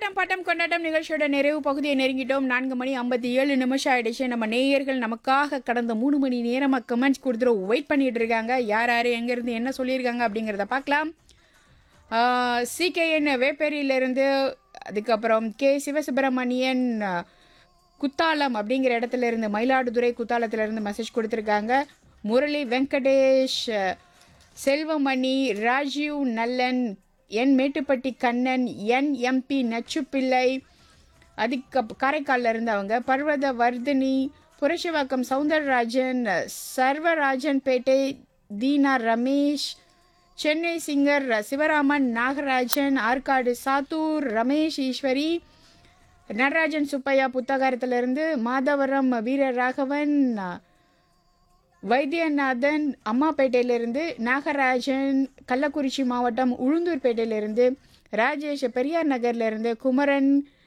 ஆட்டம் bottom கொண்டாட்டம் நிகழ்ச்சியோட நிறைவு பகுதியை நெருங்கிட்டோம் நான்கு மணி ஐம்பத்தி ஏழு நிமிஷம் ஆயிடுச்சு நம்ம நேயர்கள் நமக்காக கடந்த மூணு மணி நேரமாக கமெண்ட்ஸ் கொடுத்துட்டு வெயிட் பண்ணிட்டு இருக்காங்க யார் யார் எங்கேருந்து என்ன சொல்லியிருக்காங்க அப்படிங்கிறத பார்க்கலாம் சிகேஎன் வேப்பேரியிலிருந்து அதுக்கப்புறம் கே சிவசுப்பிரமணியன் ஆ, குத்தாலம் அப்படிங்கிற இடத்துல இருந்து மயிலாடுதுறை குத்தாலத்துல இருந்து மெசேஜ் கொடுத்துருக்காங்க முரளி வெங்கடேஷ் செல்வமணி ராஜீவ் நல்லன் என் மேட்டுப்பட்டி கண்ணன் என் எம்பி நச்சுப்பிள்ளை அதுக்கு காரைக்காலில் இருந்தவங்க பர்வத வர்தினி புரட்சிவாக்கம் சவுந்தரராஜன் சர்வராஜன் பேட்டை தீனா ரமேஷ் சென்னை சிங்கர் சிவராமன் நாகராஜன் ஆற்காடு சாத்தூர் ரமேஷ் ஈஸ்வரி நடராஜன் சுப்பையா புத்தகாரத்திலிருந்து மாதவரம் வீரராகவன் வைத்தியநாதன் அம்மாப்பேட்டையிலிருந்து நாகராஜன் கள்ளக்குறிச்சி மாவட்டம் உளுந்தூர்பேட்டையிலிருந்து ராஜேஷ் பெரியார் நகர்லேருந்து குமரன்